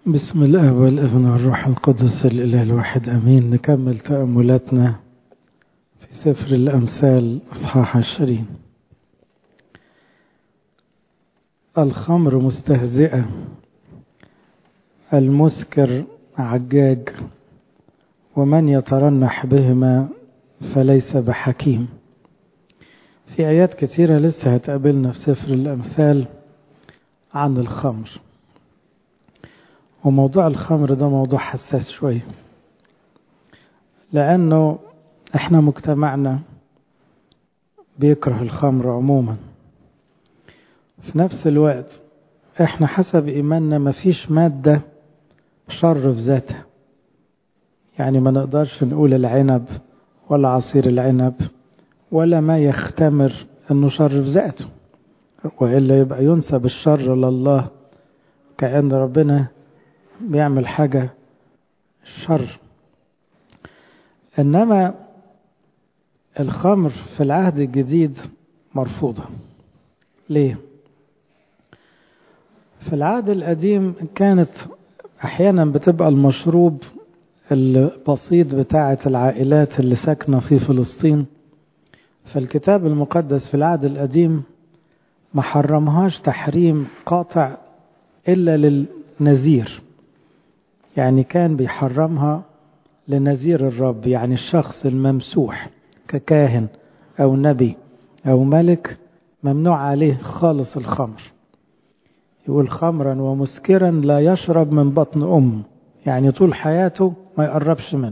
بسم الله والابن والروح القدس الإله الواحد أمين نكمل تأملاتنا في سفر الأمثال أصحاح عشرين الخمر مستهزئة المسكر عجاج ومن يترنح بهما فليس بحكيم في آيات كثيرة لسه هتقابلنا في سفر الأمثال عن الخمر وموضوع الخمر ده موضوع حساس شوية لأنه احنا مجتمعنا بيكره الخمر عموما في نفس الوقت احنا حسب ايماننا مفيش مادة شر في ذاتها يعني ما نقدرش نقول العنب ولا عصير العنب ولا ما يختمر انه شر في ذاته والا يبقى ينسب الشر لله كأن ربنا بيعمل حاجة شر إنما الخمر في العهد الجديد مرفوضة ليه؟ في العهد القديم كانت أحيانا بتبقى المشروب البسيط بتاعة العائلات اللي ساكنة في فلسطين فالكتاب المقدس في العهد القديم ما حرمهاش تحريم قاطع إلا للنذير يعني كان بيحرمها لنذير الرب يعني الشخص الممسوح ككاهن أو نبي أو ملك ممنوع عليه خالص الخمر يقول خمرا ومسكرا لا يشرب من بطن أم يعني طول حياته ما يقربش منه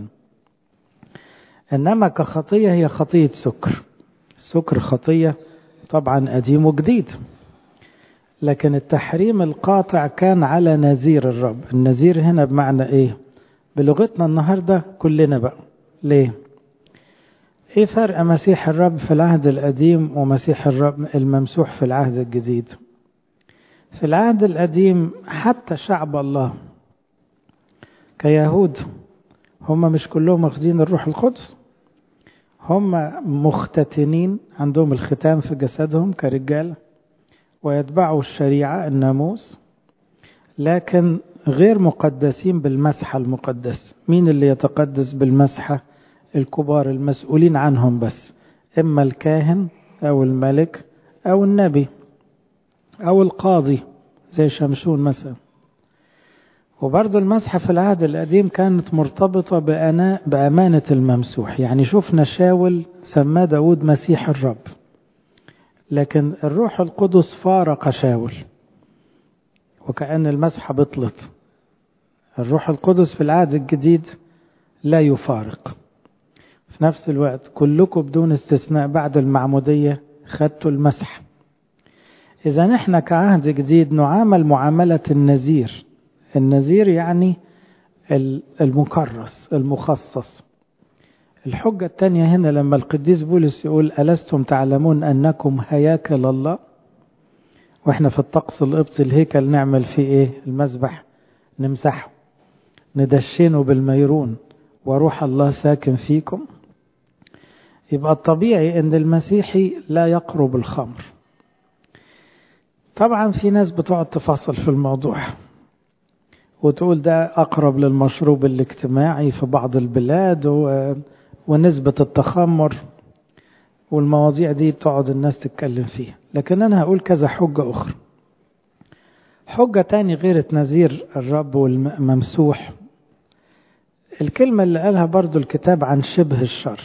إنما كخطية هي خطية سكر السكر خطية طبعا قديم وجديد لكن التحريم القاطع كان على نذير الرب النذير هنا بمعنى ايه بلغتنا النهاردة كلنا بقى ليه ايه فرق مسيح الرب في العهد القديم ومسيح الرب الممسوح في العهد الجديد في العهد القديم حتى شعب الله كيهود هم مش كلهم واخدين الروح القدس هم مختتنين عندهم الختام في جسدهم كرجاله ويتبعوا الشريعة الناموس لكن غير مقدسين بالمسحة المقدس مين اللي يتقدس بالمسحة الكبار المسؤولين عنهم بس إما الكاهن أو الملك أو النبي أو القاضي زي شمشون مثلا وبرضه المسحة في العهد القديم كانت مرتبطة بأنا بأمانة الممسوح يعني شفنا شاول سماه داود مسيح الرب لكن الروح القدس فارق شاول وكأن المسحة بطلت الروح القدس في العهد الجديد لا يفارق في نفس الوقت كلكم بدون استثناء بعد المعمودية خدتوا المسح إذا نحن كعهد جديد نعامل معاملة النذير النذير يعني المكرس المخصص الحجة الثانية هنا لما القديس بولس يقول ألستم تعلمون أنكم هياكل الله وإحنا في الطقس القبطي الهيكل نعمل فيه إيه المسبح نمسحه ندشنه بالميرون وروح الله ساكن فيكم يبقى الطبيعي أن المسيحي لا يقرب الخمر طبعا في ناس بتقعد تفصل في الموضوع وتقول ده أقرب للمشروب الاجتماعي في بعض البلاد و... ونسبة التخمر والمواضيع دي تقعد الناس تتكلم فيها لكن أنا هقول كذا حجة أخرى حجة تاني غير نذير الرب والممسوح الكلمة اللي قالها برضو الكتاب عن شبه الشر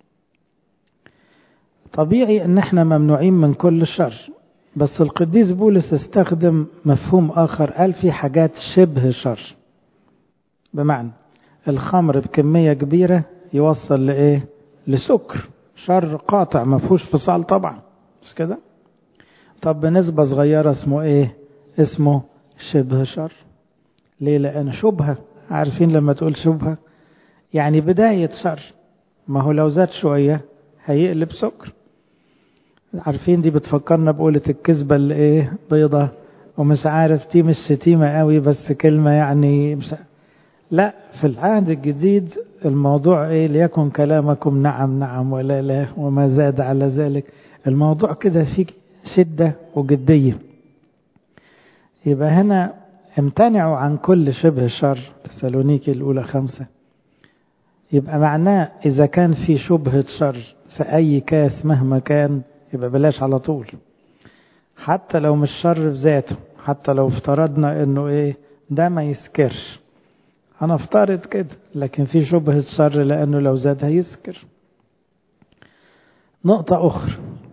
طبيعي ان احنا ممنوعين من كل شر بس القديس بولس استخدم مفهوم اخر قال في حاجات شبه شر بمعنى الخمر بكمية كبيرة يوصل لإيه؟ لسكر شر قاطع ما فيهوش فصال طبعا مش كده؟ طب بنسبة صغيرة اسمه إيه؟ اسمه شبه شر ليه؟ لأن شبهة عارفين لما تقول شبهة يعني بداية شر ما هو لو زاد شوية هيقلب سكر عارفين دي بتفكرنا بقولة الكذبة اللي إيه؟ بيضة ومش عارف دي مش شتيمة قوي بس كلمة يعني مش لا في العهد الجديد الموضوع ايه ليكن كلامكم نعم نعم ولا لا وما زاد على ذلك الموضوع كده فيه شدة وجدية يبقى هنا امتنعوا عن كل شبه شر تسالونيكي الأولى خمسة يبقى معناه إذا كان في شبهة شر في أي كاس مهما كان يبقى بلاش على طول حتى لو مش شر في ذاته حتى لو افترضنا انه ايه ده ما يسكرش انا افترض كده لكن في شبهة شر لانه لو زاد هيسكر نقطة اخرى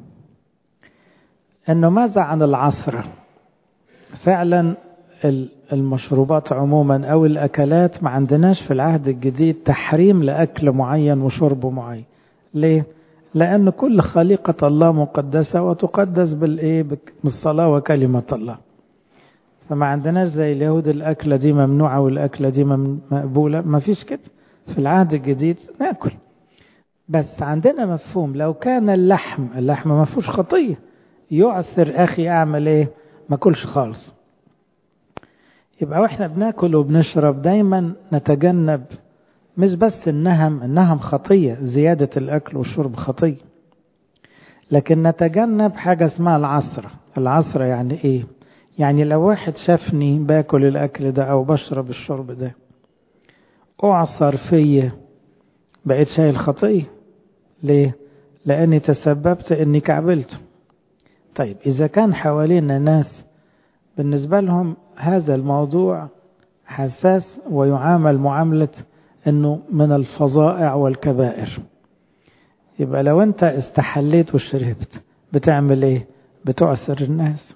انه ماذا عن العصرة فعلا المشروبات عموما او الاكلات ما عندناش في العهد الجديد تحريم لاكل معين وشرب معين ليه لأن كل خليقة الله مقدسة وتقدس بالإيه بالصلاة وكلمة الله فما عندناش زي اليهود الأكلة دي ممنوعة والأكلة دي مقبولة ما فيش كده في العهد الجديد ناكل بس عندنا مفهوم لو كان اللحم اللحم ما فيهوش خطية يعسر أخي أعمل إيه ما كلش خالص يبقى واحنا بناكل وبنشرب دايما نتجنب مش بس النهم النهم خطية زيادة الأكل والشرب خطية لكن نتجنب حاجة اسمها العصرة العصرة يعني إيه يعني لو واحد شافني باكل الأكل ده أو بشرب الشرب ده أعصر فيا بقيت شايل خطية ليه لأني تسببت أني كعبلته طيب إذا كان حوالينا ناس بالنسبة لهم هذا الموضوع حساس ويعامل معاملة انه من الفظائع والكبائر يبقى لو انت استحليت وشربت بتعمل ايه بتعسر الناس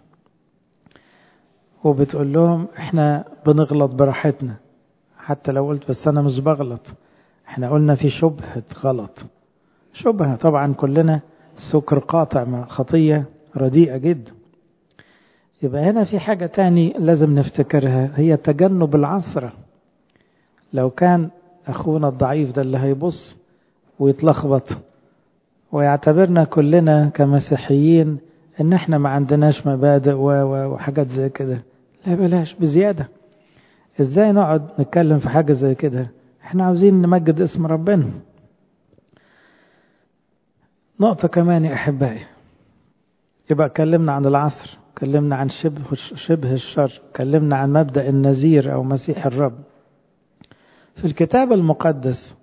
وبتقول لهم احنا بنغلط براحتنا حتى لو قلت بس انا مش بغلط احنا قلنا في شبهة غلط شبهة طبعا كلنا سكر قاطع خطية رديئة جدا يبقى هنا في حاجة تاني لازم نفتكرها هي تجنب العثرة لو كان أخونا الضعيف ده اللي هيبص ويتلخبط ويعتبرنا كلنا كمسيحيين إن إحنا ما عندناش مبادئ وحاجات زي كده لا بلاش بزيادة إزاي نقعد نتكلم في حاجة زي كده إحنا عاوزين نمجد اسم ربنا نقطة كمان يا أحبائي يبقى اتكلمنا عن العصر اتكلمنا عن شبه شبه الشر اتكلمنا عن مبدأ النذير أو مسيح الرب في الكتاب المقدس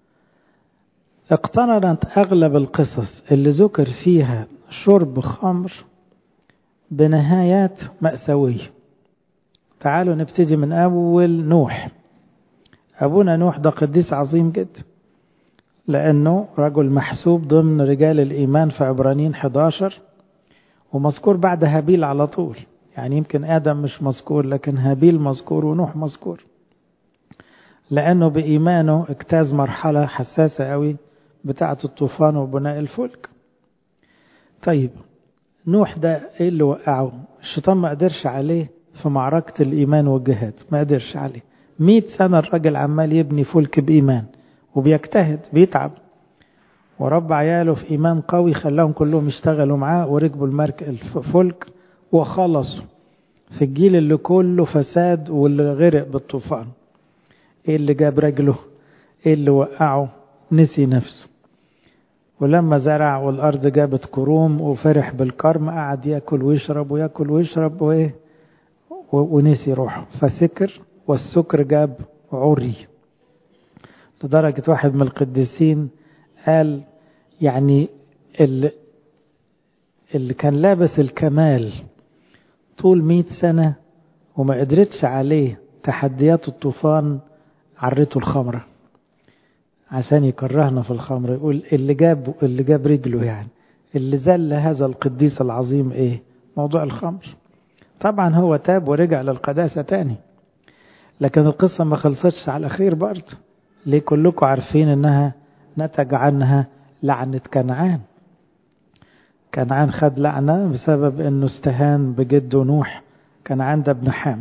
اقترنت أغلب القصص اللي ذكر فيها شرب خمر بنهايات مأساوية تعالوا نبتدي من أول نوح أبونا نوح ده قديس عظيم جدا لأنه رجل محسوب ضمن رجال الإيمان في عبرانيين 11 ومذكور بعد هابيل على طول يعني يمكن آدم مش مذكور لكن هابيل مذكور ونوح مذكور لأنه بإيمانه اجتاز مرحلة حساسة قوي بتاعة الطوفان وبناء الفلك طيب نوح ده ايه اللي وقعه الشيطان ما قدرش عليه في معركة الإيمان والجهاد ما قدرش عليه مئة سنة الراجل عمال يبني فلك بإيمان وبيجتهد بيتعب ورب عياله في إيمان قوي خلاهم كلهم يشتغلوا معاه وركبوا المرك الفلك وخلصوا في الجيل اللي كله فساد واللي غرق بالطوفان ايه اللي جاب رجله ايه اللي وقعه نسي نفسه ولما زرع والارض جابت كروم وفرح بالكرم قعد ياكل ويشرب وياكل ويشرب وايه ونسي روحه فسكر والسكر جاب عري لدرجة واحد من القديسين قال يعني اللي, اللي كان لابس الكمال طول مئة سنة وما قدرتش عليه تحديات الطوفان عرته الخمرة عشان يكرهنا في الخمر يقول اللي جاب اللي جاب رجله يعني اللي زل هذا القديس العظيم ايه موضوع الخمر طبعا هو تاب ورجع للقداسة تاني لكن القصة ما خلصتش على خير برضه ليه كلكم عارفين انها نتج عنها لعنة كنعان كنعان خد لعنة بسبب انه استهان بجده نوح كنعان ده ابن حام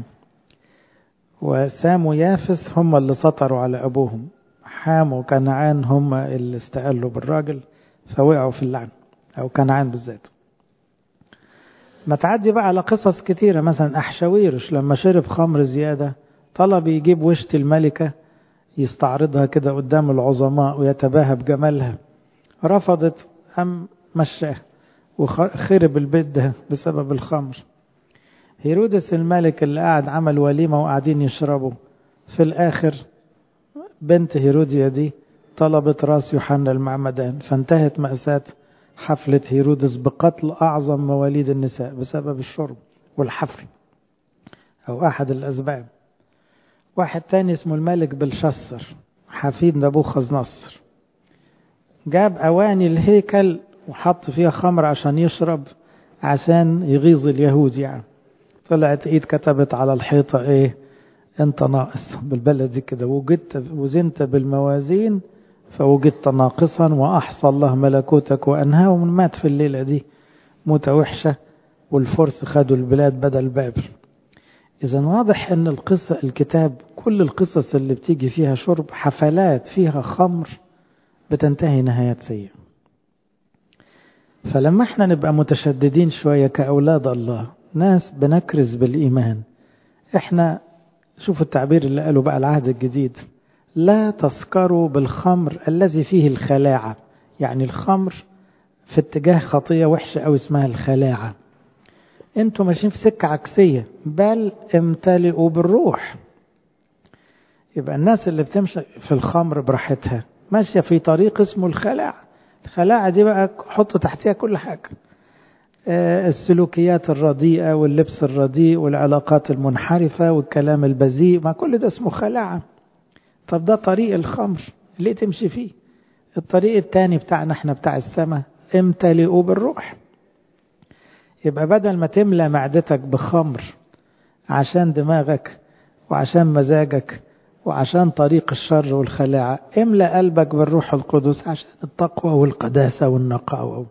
وسام ويافس هم اللي سطروا على ابوهم حام وكنعان هم اللي استقلوا بالراجل فوقعوا في اللعنة او كنعان بالذات ما تعدي بقى على قصص كتيرة مثلا أحشاويرش لما شرب خمر زيادة طلب يجيب وشت الملكة يستعرضها كده قدام العظماء ويتباهى بجمالها رفضت أم مشاه وخرب البيت ده بسبب الخمر هيرودس الملك اللي قاعد عمل وليمة وقاعدين يشربوا في الآخر بنت هيروديا دي طلبت راس يوحنا المعمدان فانتهت مأساة حفلة هيرودس بقتل أعظم مواليد النساء بسبب الشرب والحفل أو أحد الأسباب واحد تاني اسمه الملك بلشسر حفيد نبوخذ نصر جاب أواني الهيكل وحط فيها خمر عشان يشرب عشان يغيظ اليهود يعني طلعت ايد كتبت على الحيطة ايه انت ناقص بالبلدي كده وجدت وزنت بالموازين فوجدت ناقصا واحصى الله ملكوتك وانهاه ومن مات في الليلة دي موتة وحشة والفرس خدوا البلاد بدل بابل اذا واضح ان القصة الكتاب كل القصص اللي بتيجي فيها شرب حفلات فيها خمر بتنتهي نهايات سيئة فلما احنا نبقى متشددين شوية كأولاد الله ناس بنكرز بالإيمان احنا شوف التعبير اللي قاله بقى العهد الجديد لا تسكروا بالخمر الذي فيه الخلاعة يعني الخمر في اتجاه خطية وحشة أو اسمها الخلاعة انتوا ماشيين في سكة عكسية بل امتلئوا بالروح يبقى الناس اللي بتمشي في الخمر براحتها ماشية في طريق اسمه الخلاعة الخلاعة دي بقى حط تحتها كل حاجة السلوكيات الرديئة واللبس الرديء والعلاقات المنحرفة والكلام البذيء ما كل ده اسمه خلاعة طب ده طريق الخمر ليه تمشي فيه الطريق التاني بتاعنا احنا بتاع السماء امتلئوا بالروح يبقى بدل ما تملى معدتك بخمر عشان دماغك وعشان مزاجك وعشان طريق الشر والخلاعة املأ قلبك بالروح القدس عشان التقوى والقداسة والنقاوة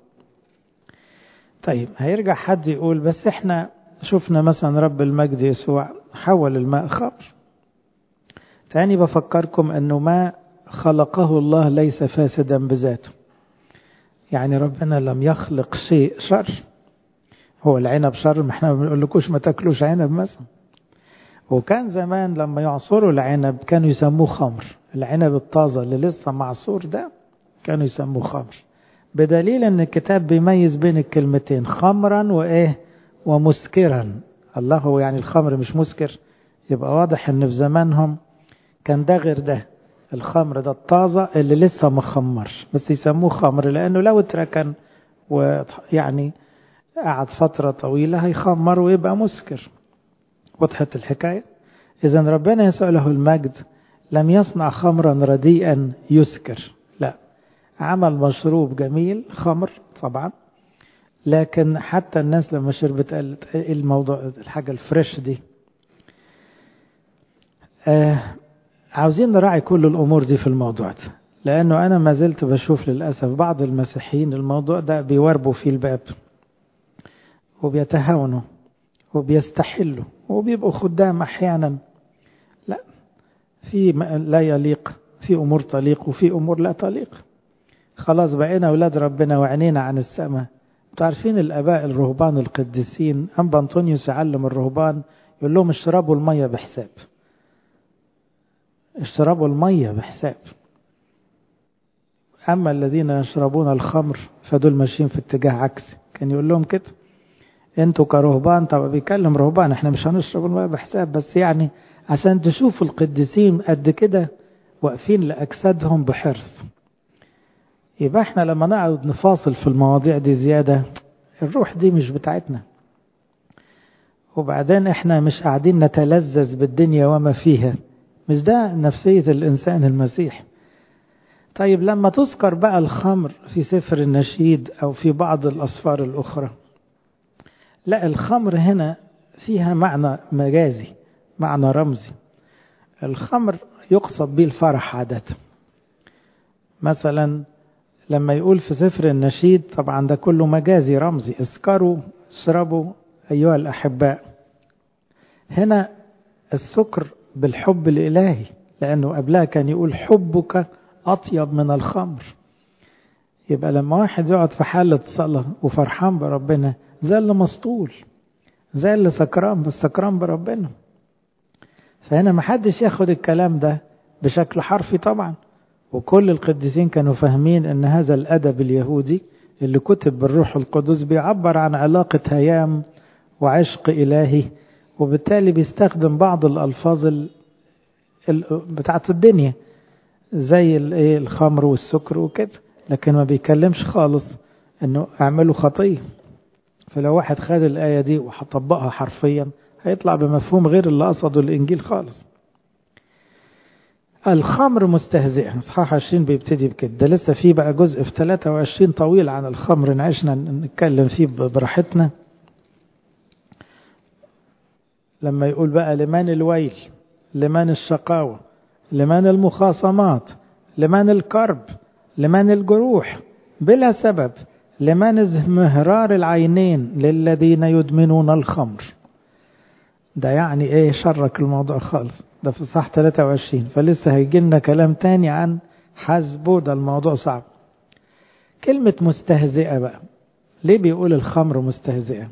طيب هيرجع حد يقول بس احنا شفنا مثلا رب المجد يسوع حول الماء خمر تاني بفكركم انه ما خلقه الله ليس فاسدا بذاته يعني ربنا لم يخلق شيء شر هو العنب شر ما احنا ما بنقولكوش ما تاكلوش عنب مثلا وكان زمان لما يعصروا العنب كانوا يسموه خمر العنب الطازة اللي لسه معصور ده كانوا يسموه خمر بدليل ان الكتاب بيميز بين الكلمتين خمرا وايه ومسكرا الله هو يعني الخمر مش مسكر يبقى واضح ان في زمانهم كان ده غير ده الخمر ده الطازة اللي لسه ما خمرش بس يسموه خمر لانه لو اتركن ويعني قعد فترة طويلة هيخمر ويبقى مسكر وضحت الحكاية إذا ربنا يسوع له المجد لم يصنع خمرا رديئا يسكر لا عمل مشروب جميل خمر طبعا لكن حتى الناس لما شربت قالت ايه الموضوع الحاجة الفريش دي آه عاوزين نراعي كل الأمور دي في الموضوع ده لأنه أنا ما زلت بشوف للأسف بعض المسيحيين الموضوع ده بيوربوا فيه الباب وبيتهاونوا وبيستحلوا وبيبقوا خدام أحيانا لا في لا يليق في أمور تليق وفي أمور لا تليق خلاص بقينا أولاد ربنا وعينينا عن السماء تعرفين الآباء الرهبان القديسين أنبا أنطونيوس يعلم الرهبان يقول لهم اشربوا المية بحساب اشربوا المية بحساب أما الذين يشربون الخمر فدول ماشيين في اتجاه عكسي كان يقول لهم كده انتوا كرهبان طب بيكلم رهبان احنا مش هنشرب الماء بحساب بس يعني عشان تشوفوا القديسين قد كده واقفين لأجسادهم بحرص يبقى احنا لما نقعد نفاصل في المواضيع دي زيادة الروح دي مش بتاعتنا وبعدين احنا مش قاعدين نتلذذ بالدنيا وما فيها مش ده نفسية الإنسان المسيح طيب لما تذكر بقى الخمر في سفر النشيد أو في بعض الأسفار الأخرى لا الخمر هنا فيها معنى مجازي معنى رمزي الخمر يقصد به الفرح عادة مثلا لما يقول في سفر النشيد طبعا ده كله مجازي رمزي اسكروا اشربوا أيها الأحباء هنا السكر بالحب الإلهي لأنه قبلها كان يقول حبك أطيب من الخمر يبقى لما واحد يقعد في حالة صلاة وفرحان بربنا زي اللي مسطول زي اللي سكران بس سكران بربنا فهنا ما حدش ياخد الكلام ده بشكل حرفي طبعا وكل القديسين كانوا فاهمين ان هذا الادب اليهودي اللي كتب بالروح القدس بيعبر عن علاقة هيام وعشق إلهي وبالتالي بيستخدم بعض الألفاظ ال... ال... بتاعت الدنيا زي الخمر والسكر وكده لكن ما بيكلمش خالص انه اعملوا خطيه فلو واحد خد الآية دي وهطبقها حرفيا هيطلع بمفهوم غير اللي قصده الإنجيل خالص الخمر مستهزئة اصحاح 20 بيبتدي بكده ده لسه في بقى جزء في 23 طويل عن الخمر نعيشنا نتكلم فيه براحتنا لما يقول بقى لمن الويل لمن الشقاوة لمن المخاصمات لمن الكرب لمن الجروح بلا سبب لمن ازمهرار العينين للذين يدمنون الخمر ده يعني ايه شرك الموضوع خالص ده في صح 23 فلسه هيجي لنا كلام تاني عن حسبه ده الموضوع صعب كلمة مستهزئة بقى ليه بيقول الخمر مستهزئة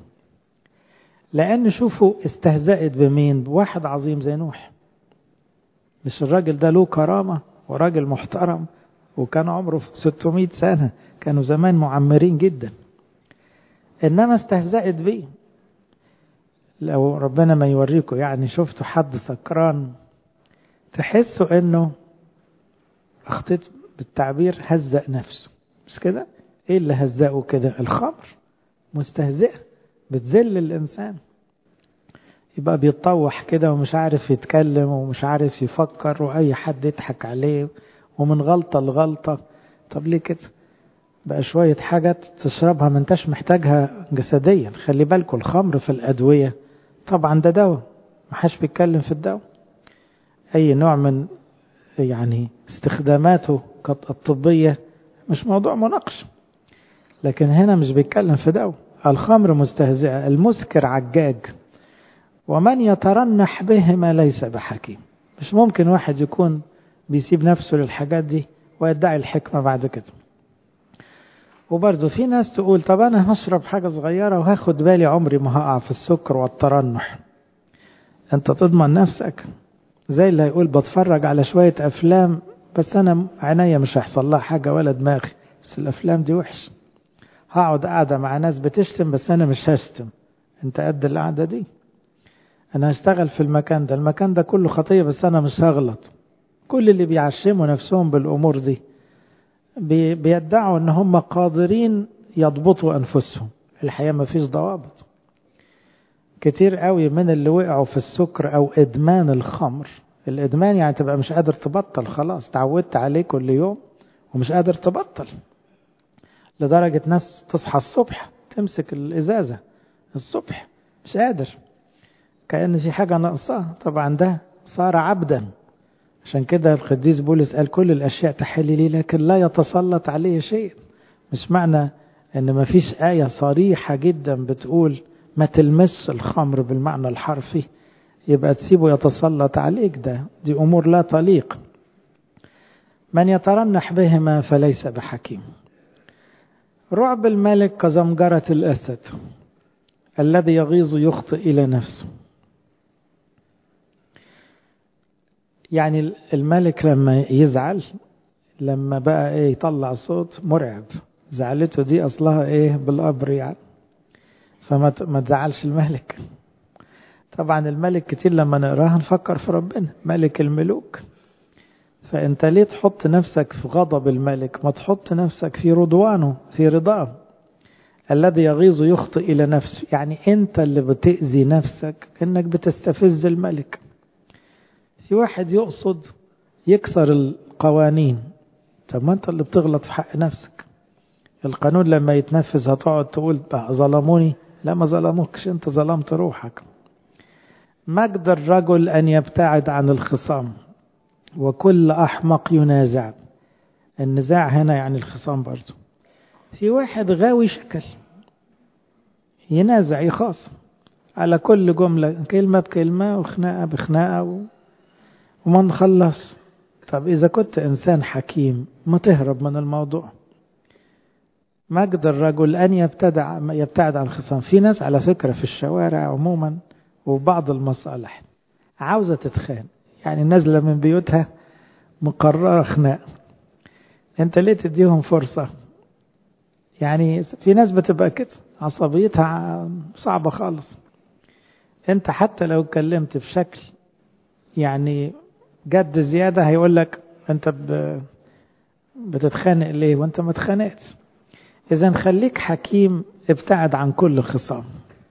لأن شوفوا استهزأت بمين بواحد عظيم زي نوح مش الراجل ده له كرامة وراجل محترم وكان عمره 600 سنة كانوا زمان معمرين جدا إنما استهزأت بيه لو ربنا ما يوريكم يعني شفتوا حد سكران تحسوا انه اخطيت بالتعبير هزأ نفسه مش كده ايه اللي هزأه كده الخمر مستهزئة بتذل الانسان يبقى بيتطوح كده ومش عارف يتكلم ومش عارف يفكر واي حد يضحك عليه ومن غلطة لغلطة طب ليه كده بقى شوية حاجات تشربها ما انتش محتاجها جسديا خلي بالكم الخمر في الأدوية طبعا ده دواء ما حدش بيتكلم في الدواء أي نوع من يعني استخداماته الطبية مش موضوع مناقشة لكن هنا مش بيتكلم في دواء الخمر مستهزئة المسكر عجاج ومن يترنح بهما ليس بحكيم مش ممكن واحد يكون بيسيب نفسه للحاجات دي ويدعي الحكمة بعد كده وبرضه في ناس تقول طب أنا هشرب حاجة صغيرة وهاخد بالي عمري ما هقع في السكر والترنح أنت تضمن نفسك زي اللي هيقول بتفرج على شوية أفلام بس أنا عينيا مش هيحصل لها حاجة ولا دماغي بس الأفلام دي وحش هقعد قاعدة مع ناس بتشتم بس أنا مش هشتم أنت قد القعدة دي أنا هشتغل في المكان ده المكان ده كله خطية بس أنا مش هغلط كل اللي بيعشموا نفسهم بالأمور دي بيدعوا ان هم قادرين يضبطوا انفسهم الحقيقه ما فيش ضوابط كتير قوي من اللي وقعوا في السكر او ادمان الخمر الادمان يعني تبقى مش قادر تبطل خلاص تعودت عليه كل يوم ومش قادر تبطل لدرجة ناس تصحى الصبح تمسك الإزازة الصبح مش قادر كأن في حاجة ناقصاه طبعا ده صار عبدا عشان كده القديس بولس قال كل الأشياء تحل لي لكن لا يتسلط عليه شيء مش معنى ان ما فيش آية صريحة جدا بتقول ما تلمس الخمر بالمعنى الحرفي يبقى تسيبه يتسلط عليك ده دي أمور لا تليق من يترنح بهما فليس بحكيم رعب الملك كزمجرة الأسد الذي يغيظ يخطئ إلى نفسه يعني الملك لما يزعل لما بقى ايه يطلع صوت مرعب زعلته دي اصلها ايه بالقبر يعني فما ما تزعلش الملك طبعا الملك كتير لما نقراها نفكر في ربنا ملك الملوك فانت ليه تحط نفسك في غضب الملك ما تحط نفسك في رضوانه في رضاه الذي يغيظ يخطئ الى نفسه يعني انت اللي بتأذي نفسك انك بتستفز الملك في واحد يقصد يكسر القوانين طب ما انت اللي بتغلط في حق نفسك القانون لما يتنفذ هتقعد تقول ظلموني لا ما ظلموكش انت ظلمت روحك مجد الرجل ان يبتعد عن الخصام وكل احمق ينازع النزاع هنا يعني الخصام برضه في واحد غاوي شكل ينازع يخاصم على كل جملة كلمة بكلمة وخناقة بخناقة و... وما نخلص طب إذا كنت إنسان حكيم ما تهرب من الموضوع مجد الرجل أن يبتدع يبتعد عن الخصام في ناس على فكرة في الشوارع عموما وبعض المصالح عاوزة تتخان يعني نازلة من بيوتها مقررة خناق انت ليه تديهم فرصة يعني في ناس بتبقى كده عصبيتها صعبة خالص انت حتى لو اتكلمت بشكل يعني جد زيادة هيقول لك انت ب... بتتخانق ليه وانت ما اتخانقتش اذا خليك حكيم ابتعد عن كل خصام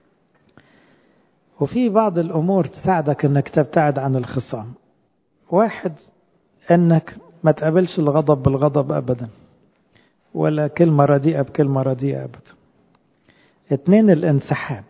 وفي بعض الامور تساعدك انك تبتعد عن الخصام واحد انك ما تقابلش الغضب بالغضب ابدا ولا كلمة رديئة بكلمة رديئة ابدا اتنين الانسحاب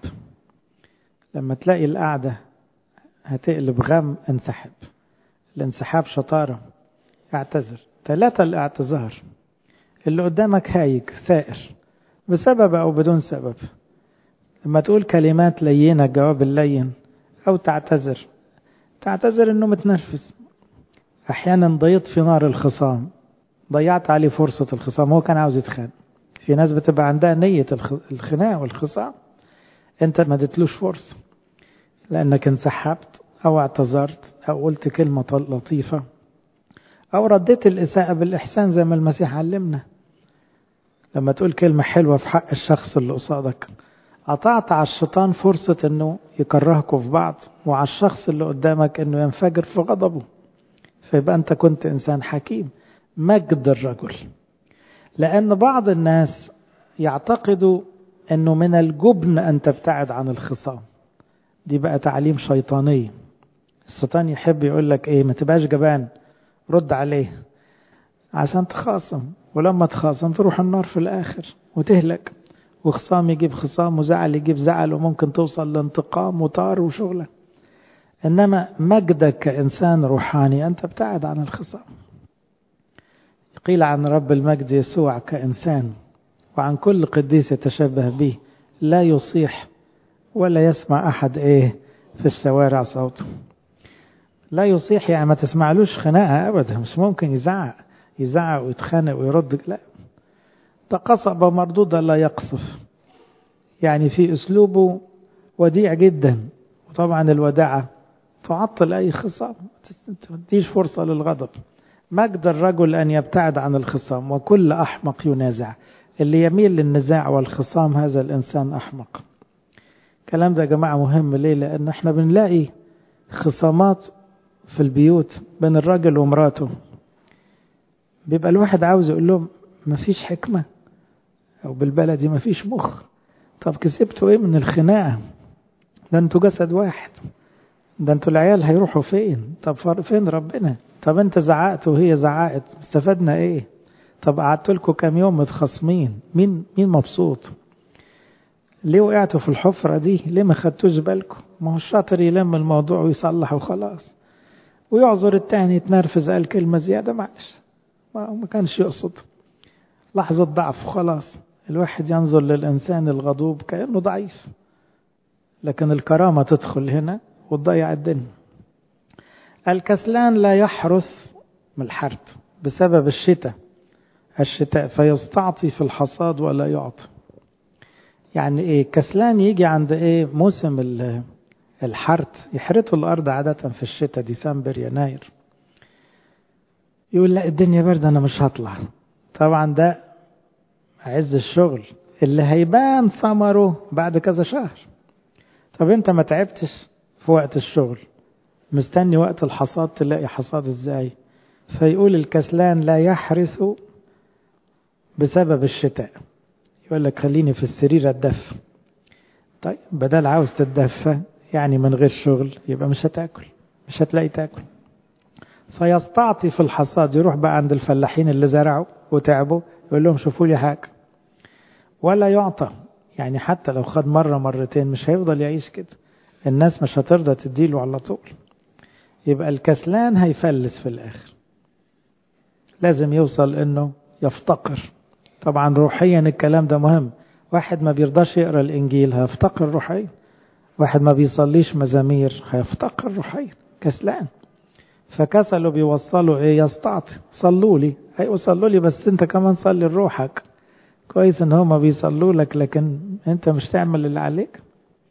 لما تلاقي القعدة هتقلب غم انسحب الانسحاب شطارة اعتذر ثلاثة الاعتذار اللي قدامك هايج ثائر بسبب أو بدون سبب لما تقول كلمات لينة الجواب اللين أو تعتذر تعتذر إنه متنرفز أحيانا ضيط في نار الخصام ضيعت عليه فرصة الخصام هو كان عاوز يتخانق في ناس بتبقى عندها نية الخناق والخصام أنت ما اديتلوش فرصة لأنك انسحبت أو اعتذرت أو قلت كلمة لطيفة أو رديت الإساءة بالإحسان زي ما المسيح علمنا لما تقول كلمة حلوة في حق الشخص اللي قصادك قطعت على الشيطان فرصة أنه يكرهكوا في بعض وعلى الشخص اللي قدامك أنه ينفجر في غضبه فيبقى أنت كنت إنسان حكيم مجد الرجل لأن بعض الناس يعتقدوا أنه من الجبن أن تبتعد عن الخصام دي بقى تعليم شيطاني الشيطان يحب يقول لك ايه ما تبقاش جبان رد عليه عشان تخاصم ولما تخاصم تروح النار في الاخر وتهلك وخصام يجيب خصام وزعل يجيب زعل وممكن توصل لانتقام وطار وشغله انما مجدك كانسان روحاني انت ابتعد عن الخصام قيل عن رب المجد يسوع كانسان وعن كل قديس يتشبه به لا يصيح ولا يسمع أحد إيه في الشوارع صوته لا يصيح يعني ما تسمعلوش خناقة أبدا مش ممكن يزعق يزعق ويتخانق ويرد لا ده قصبة مردودة لا يقصف يعني في أسلوبه وديع جدا وطبعا الوداعة تعطل أي خصام تديش فرصة للغضب مجد الرجل أن يبتعد عن الخصام وكل أحمق ينازع اللي يميل للنزاع والخصام هذا الإنسان أحمق الكلام ده يا جماعة مهم ليه لأن احنا بنلاقي خصامات في البيوت بين الراجل ومراته بيبقى الواحد عاوز يقول لهم مفيش حكمة أو بالبلدي مفيش مخ طب كسبتوا ايه من الخناقة ده انتوا جسد واحد ده انتوا العيال هيروحوا فين طب فين ربنا طب انت زعقت وهي زعقت استفدنا ايه طب قعدت لكم كام يوم متخاصمين مين مين مبسوط ليه وقعتوا في الحفرة دي ليه ما خدتوش بالكم ما هو الشاطر يلم الموضوع ويصلح وخلاص ويعذر التاني يتنرفز قال كلمة زيادة معلش ما كانش يقصد لحظة ضعف وخلاص الواحد ينظر للإنسان الغضوب كأنه ضعيف لكن الكرامة تدخل هنا وتضيع الدنيا الكسلان لا يحرث من الحرث بسبب الشتاء الشتاء فيستعطي في الحصاد ولا يعطي يعني ايه كسلان يجي عند ايه موسم الحرث يحرثوا الارض عادة في الشتاء ديسمبر يناير يقول لا الدنيا برد انا مش هطلع طبعا ده عز الشغل اللي هيبان ثمره بعد كذا شهر طب انت ما تعبتش في وقت الشغل مستني وقت الحصاد تلاقي حصاد ازاي فيقول الكسلان لا يحرث بسبب الشتاء يقول لك خليني في السرير اتدفى طيب بدل عاوز تتدفى يعني من غير شغل يبقى مش هتاكل مش هتلاقي تاكل فيستعطي في الحصاد يروح بقى عند الفلاحين اللي زرعوا وتعبوا يقول لهم شوفوا لي حاجه ولا يعطى يعني حتى لو خد مره مرتين مش هيفضل يعيش كده الناس مش هترضى تديله على طول يبقى الكسلان هيفلس في الاخر لازم يوصل انه يفتقر طبعا روحيا الكلام ده مهم واحد ما بيرضاش يقرا الانجيل هيفتقر روحيا واحد ما بيصليش مزامير هيفتقر روحيا كسلان فكسلوا بيوصلوا ايه يستعطي صلوا لي ايوه صلوا لي بس انت كمان صلي لروحك كويس ان هما بيصلوا لك لكن انت مش تعمل اللي عليك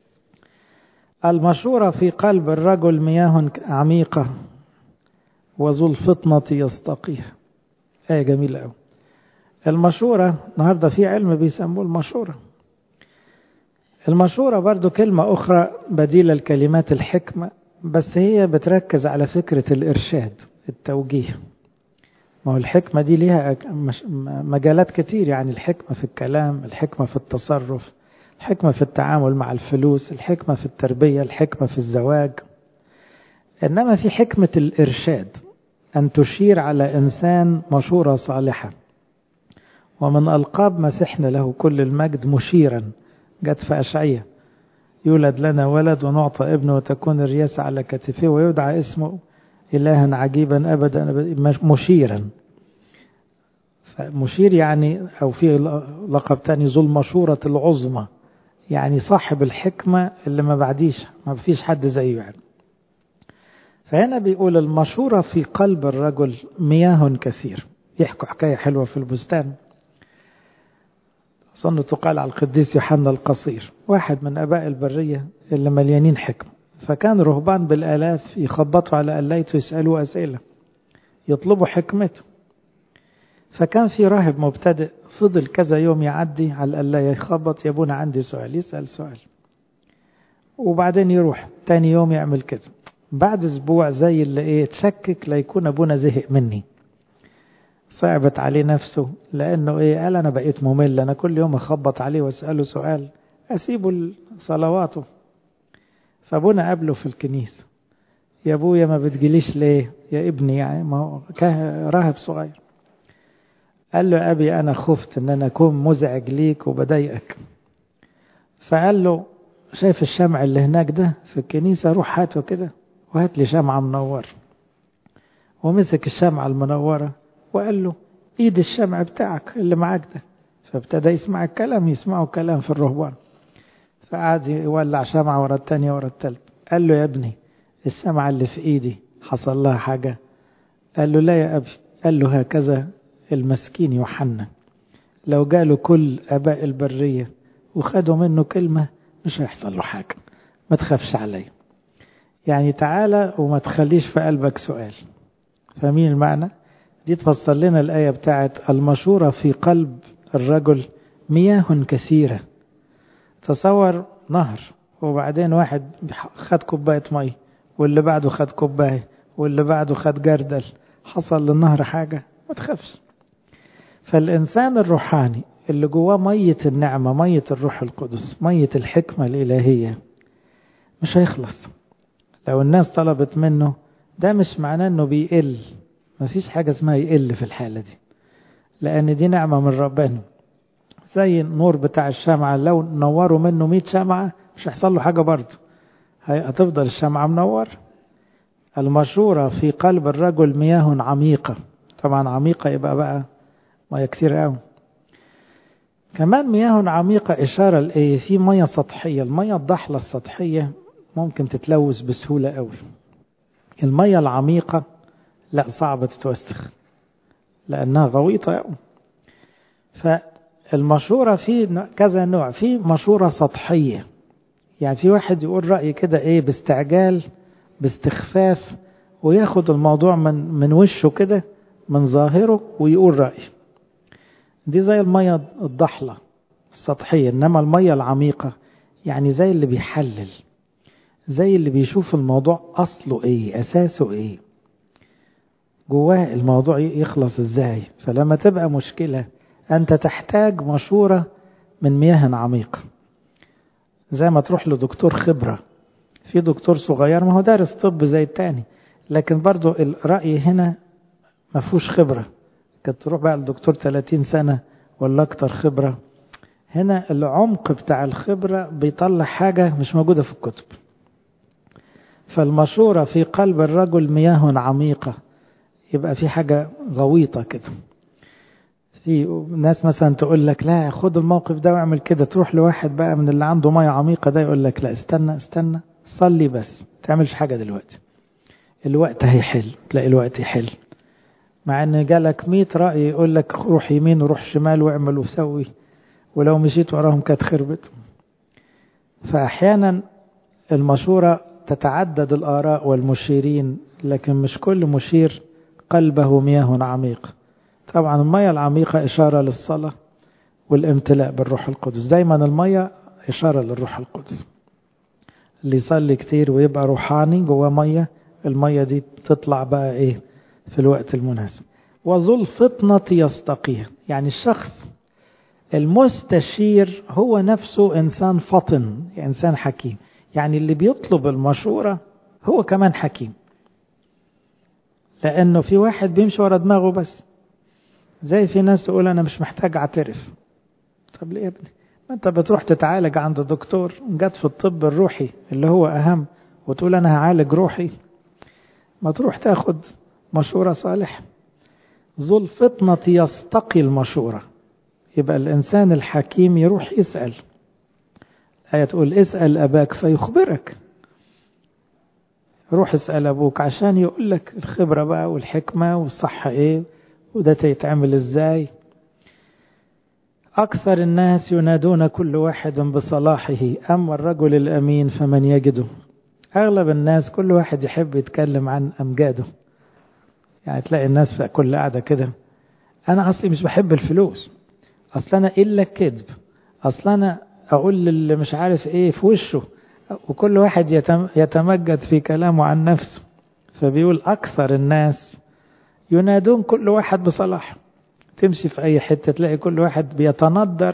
المشورة في قلب الرجل مياه عميقة وذو الفطنة يستقيها آية جميلة أوي المشورة النهاردة في علم بيسموه المشورة المشورة برضو كلمة أخرى بديلة لكلمات الحكمة بس هي بتركز على فكرة الإرشاد التوجيه ما هو الحكمة دي ليها مجالات كتير يعني الحكمة في الكلام الحكمة في التصرف الحكمة في التعامل مع الفلوس الحكمة في التربية الحكمة في الزواج إنما في حكمة الإرشاد أن تشير على إنسان مشورة صالحة ومن ألقاب مسحنا له كل المجد مشيرا جت في أشعية يولد لنا ولد ونعطى ابن وتكون الرياسة على كتفه ويدعى اسمه إلها عجيبا أبدا مشيرا مشير يعني أو في لقب تاني ذو المشورة العظمى يعني صاحب الحكمة اللي ما بعديش ما فيش حد زيه يعني فهنا بيقول المشورة في قلب الرجل مياه كثير يحكوا حكاية حلوة في البستان أظن تقال على القديس يوحنا القصير واحد من أباء البرية اللي مليانين حكمة فكان رهبان بالآلاف يخبطوا على قلايته يسألوا أسئلة يطلبوا حكمته فكان في راهب مبتدئ فضل كذا يوم يعدي على القلاية يخبط يا ابونا عندي سؤال يسأل سؤال وبعدين يروح تاني يوم يعمل كده بعد اسبوع زي اللي ايه تشكك ليكون ابونا زهق مني صعبت عليه نفسه لانه ايه قال انا بقيت ممل انا كل يوم اخبط عليه واساله سؤال اسيبه صلواته فابونا قابله في الكنيسه يا ابويا ما بتجيليش ليه يا ابني يعني ما هو راهب صغير قال له يا ابي انا خفت ان انا اكون مزعج ليك وبضايقك فقال له شايف الشمع اللي هناك ده في الكنيسه روح هاته كده وهات لي شمعه منوره ومسك الشمعه المنوره وقال له ايد الشمع بتاعك اللي معاك ده فابتدى يسمع الكلام يسمعوا كلام في الرهبان فقعد يولع شمعة ورا التانية ورا التالتة قال له يا ابني الشمعة اللي في ايدي حصل لها حاجة قال له لا يا أبي قال له هكذا المسكين يوحنا لو جاله كل أباء البرية وخدوا منه كلمة مش هيحصل له حاجة ما تخافش عليه يعني تعالى وما تخليش في قلبك سؤال فاهمين المعنى دي تفسر لنا الآية بتاعت المشورة في قلب الرجل مياه كثيرة تصور نهر وبعدين واحد خد كوباية مي واللي بعده خد كوباية واللي بعده خد جردل حصل للنهر حاجة ما تخافش فالإنسان الروحاني اللي جواه مية النعمة مية الروح القدس مية الحكمة الإلهية مش هيخلص لو الناس طلبت منه ده مش معناه انه بيقل مفيش حاجة اسمها يقل في الحالة دي لأن دي نعمة من ربنا زي النور بتاع الشمعة لو نوروا منه 100 شمعة مش هيحصل له حاجة برضه هتفضل الشمعة منور المشورة في قلب الرجل مياه عميقة طبعا عميقة يبقى بقى مياه كتير قوي كمان مياه عميقة إشارة لإيه في مياه سطحية المياه الضحلة السطحية ممكن تتلوث بسهولة قوي المياه العميقة لا صعبة تتوسخ لأنها غويطة قوي فالمشورة في كذا نوع في مشورة سطحية يعني في واحد يقول رأي كده ايه باستعجال باستخفاف وياخد الموضوع من من وشه كده من ظاهره ويقول رأي دي زي المية الضحلة السطحية إنما المية العميقة يعني زي اللي بيحلل زي اللي بيشوف الموضوع أصله إيه أساسه إيه جواه الموضوع يخلص إزاي فلما تبقى مشكلة أنت تحتاج مشورة من مياه عميقة زي ما تروح لدكتور خبرة في دكتور صغير ما هو دارس طب زي التاني لكن برضو الرأي هنا ما فيهوش خبرة كنت تروح بقى لدكتور 30 سنة ولا أكتر خبرة هنا العمق بتاع الخبرة بيطلع حاجة مش موجودة في الكتب فالمشورة في قلب الرجل مياه عميقة يبقى في حاجة غويطة كده في ناس مثلا تقول لك لا خد الموقف ده واعمل كده تروح لواحد بقى من اللي عنده مية عميقة ده يقول لك لا استنى استنى صلي بس تعملش حاجة دلوقتي الوقت هيحل تلاقي الوقت يحل مع ان جالك 100 رأي يقول لك روح يمين وروح شمال واعمل وسوي ولو مشيت وراهم كانت خربت فأحيانا المشورة تتعدد الآراء والمشيرين لكن مش كل مشير قلبه مياه عميق طبعا المية العميقة إشارة للصلاة والامتلاء بالروح القدس دايما المية إشارة للروح القدس اللي يصلي كتير ويبقى روحاني جواه مية المية دي تطلع بقى إيه في الوقت المناسب وذو الفطنة يستقيها يعني الشخص المستشير هو نفسه إنسان فطن إنسان حكيم يعني اللي بيطلب المشورة هو كمان حكيم لأنه في واحد بيمشي ورا دماغه بس زي في ناس تقول أنا مش محتاج أعترف طب ليه يا ابني ما أنت بتروح تتعالج عند دكتور جت في الطب الروحي اللي هو أهم وتقول أنا هعالج روحي ما تروح تاخد مشورة صالح ذو الفطنة يستقي المشورة يبقى الإنسان الحكيم يروح يسأل الآية تقول اسأل أباك فيخبرك روح اسأل أبوك عشان يقول لك الخبرة بقى والحكمة والصح إيه وده يتعمل إزاي أكثر الناس ينادون كل واحد بصلاحه أما الرجل الأمين فمن يجده أغلب الناس كل واحد يحب يتكلم عن أمجاده يعني تلاقي الناس في كل قاعدة كده أنا أصلي مش بحب الفلوس أصل أنا إلا الكذب أصل أنا أقول للي مش عارف إيه في وشه وكل واحد يتمجد في كلامه عن نفسه فبيقول أكثر الناس ينادون كل واحد بصلاح تمشي في أي حتة تلاقي كل واحد بيتندر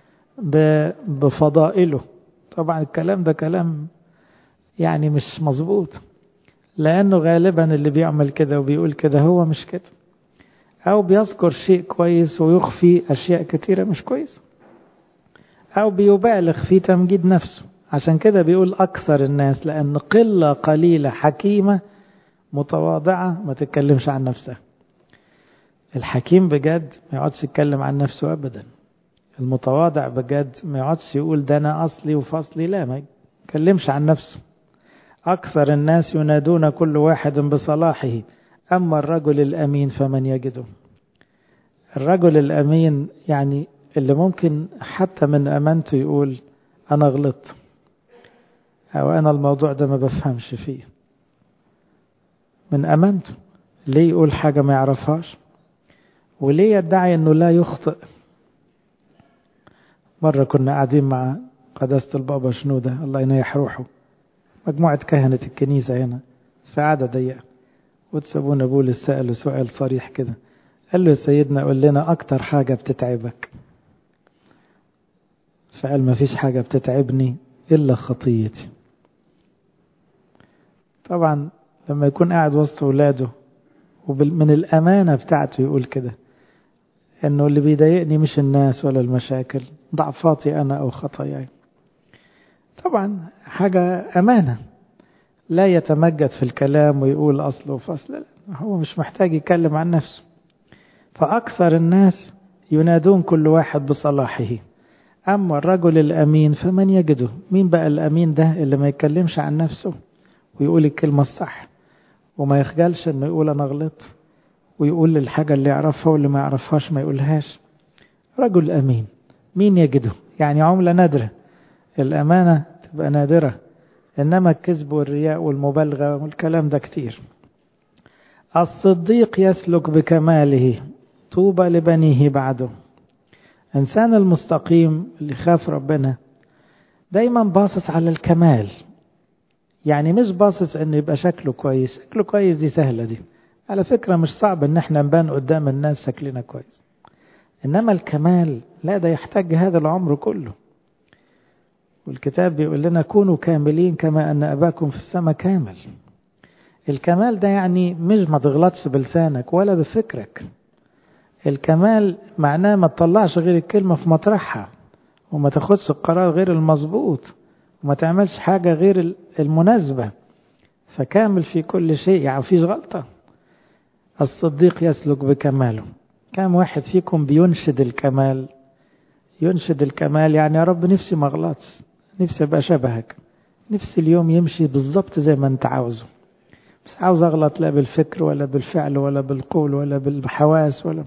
بفضائله طبعا الكلام ده كلام يعني مش مظبوط لأنه غالبا اللي بيعمل كده وبيقول كده هو مش كده أو بيذكر شيء كويس ويخفي أشياء كثيرة مش كويسة أو بيبالغ في تمجيد نفسه عشان كده بيقول أكثر الناس لأن قلة قليلة حكيمة متواضعة ما تتكلمش عن نفسها الحكيم بجد ما يقعدش يتكلم عن نفسه أبدا المتواضع بجد ما يقعدش يقول ده أنا أصلي وفصلي لا ما يتكلمش عن نفسه أكثر الناس ينادون كل واحد بصلاحه أما الرجل الأمين فمن يجده الرجل الأمين يعني اللي ممكن حتى من أمانته يقول أنا غلطت أو أنا الموضوع ده ما بفهمش فيه من أمانته ليه يقول حاجة ما يعرفهاش وليه يدعي أنه لا يخطئ مرة كنا قاعدين مع قداسة البابا شنودة الله ينيح روحه مجموعة كهنة الكنيسة هنا في قعدة ضيقة وتسابونا بولس سأله سؤال صريح كده قال له يا سيدنا قول لنا أكتر حاجة بتتعبك فقال ما فيش حاجة بتتعبني إلا خطيتي طبعا لما يكون قاعد وسط ولاده ومن الأمانة بتاعته يقول كده إنه اللي بيضايقني مش الناس ولا المشاكل ضعفاتي أنا أو خطاياي طبعا حاجة أمانة لا يتمجد في الكلام ويقول أصل وفصل لا هو مش محتاج يتكلم عن نفسه فأكثر الناس ينادون كل واحد بصلاحه أما الرجل الأمين فمن يجده مين بقى الأمين ده اللي ما يتكلمش عن نفسه ويقول الكلمة الصح وما يخجلش انه يقول انا غلط ويقول الحاجة اللي يعرفها واللي ما يعرفهاش ما يقولهاش رجل أمين مين يجده يعني عملة نادرة الأمانة تبقى نادرة إنما الكذب والرياء والمبالغة والكلام ده كتير الصديق يسلك بكماله طوبى لبنيه بعده إنسان المستقيم اللي خاف ربنا دايما باصص على الكمال يعني مش باصص انه يبقى شكله كويس شكله كويس دي سهلة دي على فكرة مش صعب ان احنا نبان قدام الناس شكلنا كويس انما الكمال لا ده يحتاج هذا العمر كله والكتاب بيقول لنا كونوا كاملين كما ان اباكم في السماء كامل الكمال ده يعني مش ما تغلطش بلسانك ولا بفكرك الكمال معناه ما تطلعش غير الكلمة في مطرحها وما تاخدش القرار غير المظبوط وما تعملش حاجة غير المناسبة فكامل في كل شيء يعني فيش غلطة الصديق يسلك بكماله كم واحد فيكم بينشد الكمال ينشد الكمال يعني يا رب نفسي ما اغلطش نفسي ابقى شبهك نفسي اليوم يمشي بالظبط زي ما انت عاوزه مش عاوز اغلط لا بالفكر ولا بالفعل ولا بالقول ولا بالحواس ولا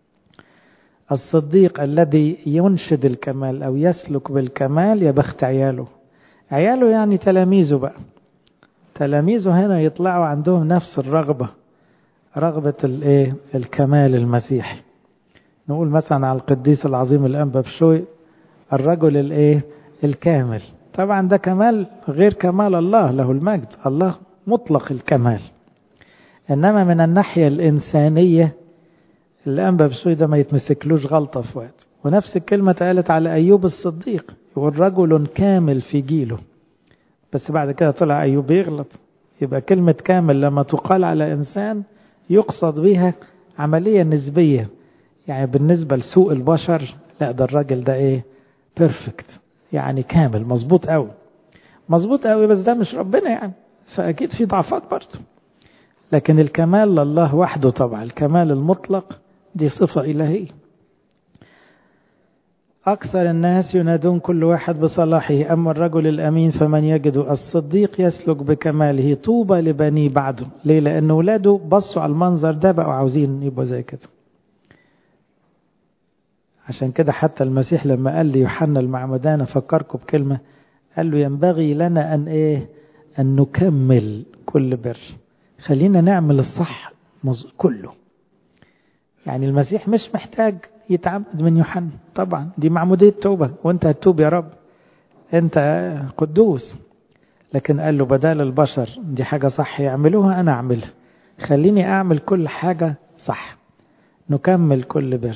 الصديق الذي ينشد الكمال او يسلك بالكمال يا بخت عياله عياله يعني تلاميذه بقى تلاميذه هنا يطلعوا عندهم نفس الرغبة رغبة الايه الكمال المسيحي نقول مثلا على القديس العظيم الأنبا بشوي الرجل الايه الكامل طبعا ده كمال غير كمال الله له المجد الله مطلق الكمال إنما من الناحية الإنسانية الأنبا بشوي ده ما يتمسكلوش غلطة في وقت ونفس الكلمة اتقالت على أيوب الصديق يقول رجل كامل في جيله بس بعد كده طلع أيوب يغلط يبقى كلمة كامل لما تقال على إنسان يقصد بها عملية نسبية يعني بالنسبة لسوء البشر لا ده الراجل ده ايه بيرفكت يعني كامل مظبوط قوي مظبوط قوي بس ده مش ربنا يعني فأكيد في ضعفات برضه لكن الكمال لله وحده طبعا الكمال المطلق دي صفة إلهية أكثر الناس ينادون كل واحد بصلاحه أما الرجل الأمين فمن يجد الصديق يسلك بكماله طوبى لبني بعده ليه لأن ولاده بصوا على المنظر ده بقوا عاوزين يبقوا زي كده عشان كده حتى المسيح لما قال لي يوحنا المعمدان أفكركم بكلمة قال له ينبغي لنا أن إيه أن نكمل كل بر خلينا نعمل الصح كله يعني المسيح مش محتاج يتعمد من يوحنا طبعا دي معمودية توبة وانت هتتوب يا رب انت قدوس لكن قال له بدال البشر دي حاجة صح يعملوها انا اعملها خليني اعمل كل حاجة صح نكمل كل بر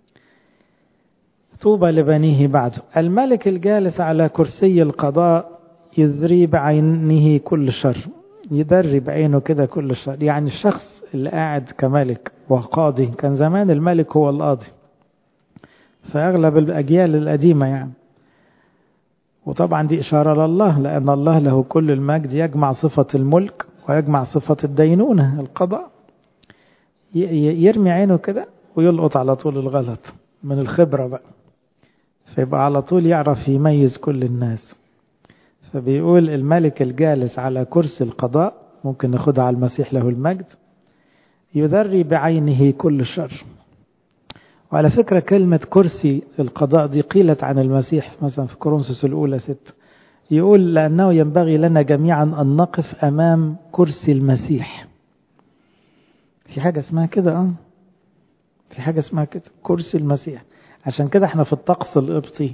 طوبى لبنيه بعده الملك الجالس على كرسي القضاء يذري بعينه كل شر يدري بعينه كده كل شر يعني الشخص اللي قاعد كملك وقاضي كان زمان الملك هو القاضي في أغلب الأجيال القديمة يعني وطبعا دي إشارة لله لأن الله له كل المجد يجمع صفة الملك ويجمع صفة الدينونة القضاء يرمي عينه كده ويلقط على طول الغلط من الخبرة بقى فيبقى على طول يعرف يميز كل الناس فبيقول الملك الجالس على كرسي القضاء ممكن ناخدها على المسيح له المجد يذري بعينه كل شر وعلى فكرة كلمة كرسي القضاء دي قيلت عن المسيح مثلا في كورنثوس الأولى ست يقول لأنه ينبغي لنا جميعا أن نقف أمام كرسي المسيح في حاجة اسمها كده اه في حاجة اسمها كده كرسي المسيح عشان كده احنا في الطقس القبطي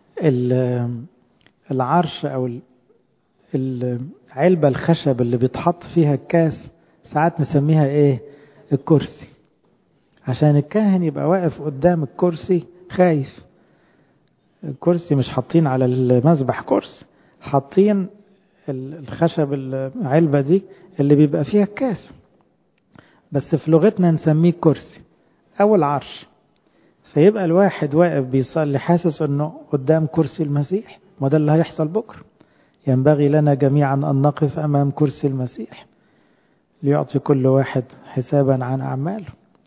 العرش أو العلبة الخشب اللي بيتحط فيها الكاس ساعات نسميها ايه الكرسي عشان الكاهن يبقى واقف قدام الكرسي خايف الكرسي مش حاطين على المذبح كرسي حاطين الخشب العلبة دي اللي بيبقى فيها الكاس بس في لغتنا نسميه كرسي أو العرش فيبقى الواحد واقف بيصلي حاسس انه قدام كرسي المسيح ما ده اللي هيحصل بكره ينبغي لنا جميعا ان نقف امام كرسي المسيح ليعطي كل واحد حسابا عن اعماله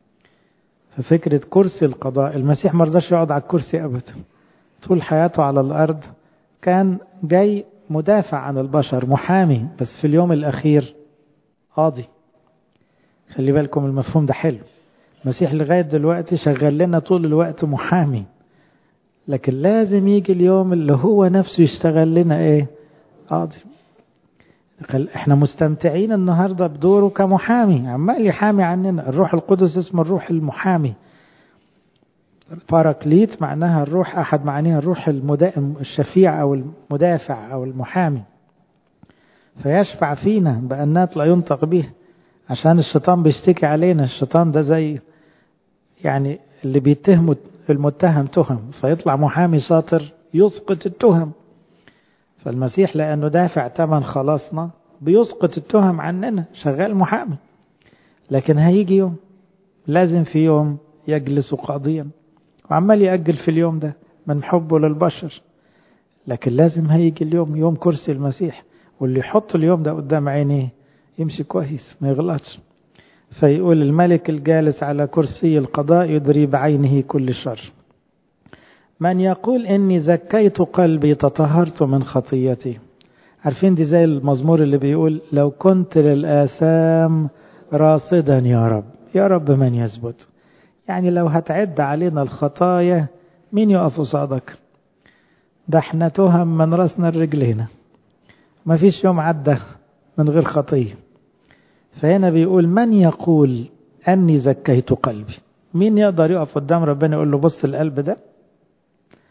ففكرة كرسي القضاء المسيح ما رضاش يقعد على الكرسي ابدا طول حياته على الارض كان جاي مدافع عن البشر محامي بس في اليوم الاخير قاضي خلي بالكم المفهوم ده حلو المسيح لغاية دلوقتي شغال لنا طول الوقت محامي لكن لازم يجي اليوم اللي هو نفسه يشتغل لنا ايه قاضي احنا مستمتعين النهاردة بدوره كمحامي عمال يحامي عننا الروح القدس اسمه الروح المحامي باراكليت معناها الروح أحد معانيها الروح المدا... الشفيع أو المدافع أو المحامي فيشفع فينا بأنات لا ينطق به عشان الشيطان بيشتكي علينا الشيطان ده زي يعني اللي بيتهموا المتهم تهم فيطلع محامي شاطر يسقط التهم فالمسيح لأنه دافع ثمن خلاصنا بيسقط التهم عننا شغال محامي لكن هيجي يوم لازم في يوم يجلس قاضيا وعمال يأجل في اليوم ده من حبه للبشر لكن لازم هيجي اليوم يوم كرسي المسيح واللي يحط اليوم ده قدام عينيه يمشي كويس ما يغلطش فيقول الملك الجالس على كرسي القضاء يدري بعينه كل شر من يقول إني زكيت قلبي تطهرت من خطيتي عارفين دي زي المزمور اللي بيقول لو كنت للآثام راصدا يا رب يا رب من يثبت يعني لو هتعد علينا الخطايا مين يقف قصادك ده احنا تهم من راسنا لرجلينا ما فيش يوم عدى من غير خطية فهنا بيقول من يقول أني زكيت قلبي مين يقدر يقف قدام ربنا يقول له بص القلب ده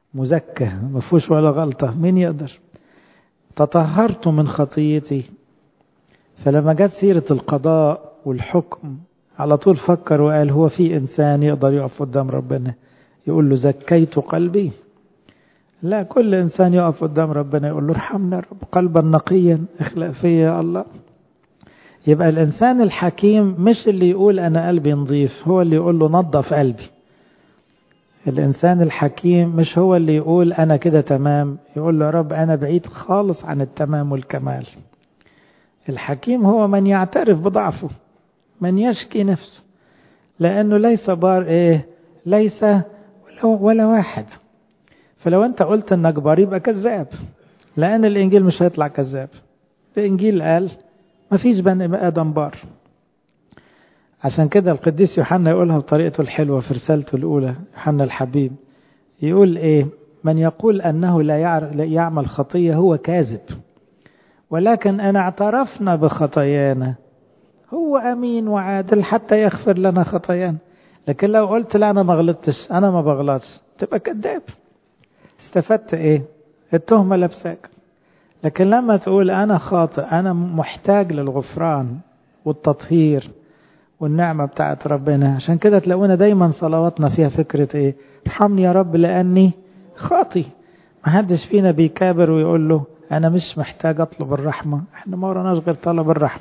مزكى ما فيهوش ولا غلطة مين يقدر تطهرت من خطيتي فلما جت سيرة القضاء والحكم على طول فكر وقال هو في إنسان يقدر يقف قدام ربنا يقول له زكيت قلبي لا كل إنسان يقف قدام ربنا يقول له ارحمنا يا رب قلبا نقيا اخلق فيا يا الله يبقى الإنسان الحكيم مش اللي يقول أنا قلبي نظيف هو اللي يقول له نظف قلبي الإنسان الحكيم مش هو اللي يقول أنا كده تمام يقول له يا رب أنا بعيد خالص عن التمام والكمال الحكيم هو من يعترف بضعفه من يشكي نفسه لأنه ليس بار إيه ليس ولا واحد فلو أنت قلت أنك بار يبقى كذاب لأن الإنجيل مش هيطلع كذاب الإنجيل قال ما فيش بني آدم بار عشان كده القديس يوحنا يقولها بطريقته الحلوة في رسالته الأولى يوحنا الحبيب يقول إيه من يقول أنه لا يعمل خطية هو كاذب ولكن أن اعترفنا بخطايانا هو أمين وعادل حتى يغفر لنا خطايانا لكن لو قلت لا أنا ما غلطتش أنا ما بغلطش تبقى كذاب استفدت إيه التهمة لابساك لكن لما تقول أنا خاطئ أنا محتاج للغفران والتطهير والنعمة بتاعت ربنا عشان كده تلاقونا دايما صلواتنا فيها فكرة ايه ارحمني يا رب لأني خاطي ما حدش فينا بيكابر ويقول له أنا مش محتاج أطلب الرحمة احنا ما وراناش غير طلب الرحمة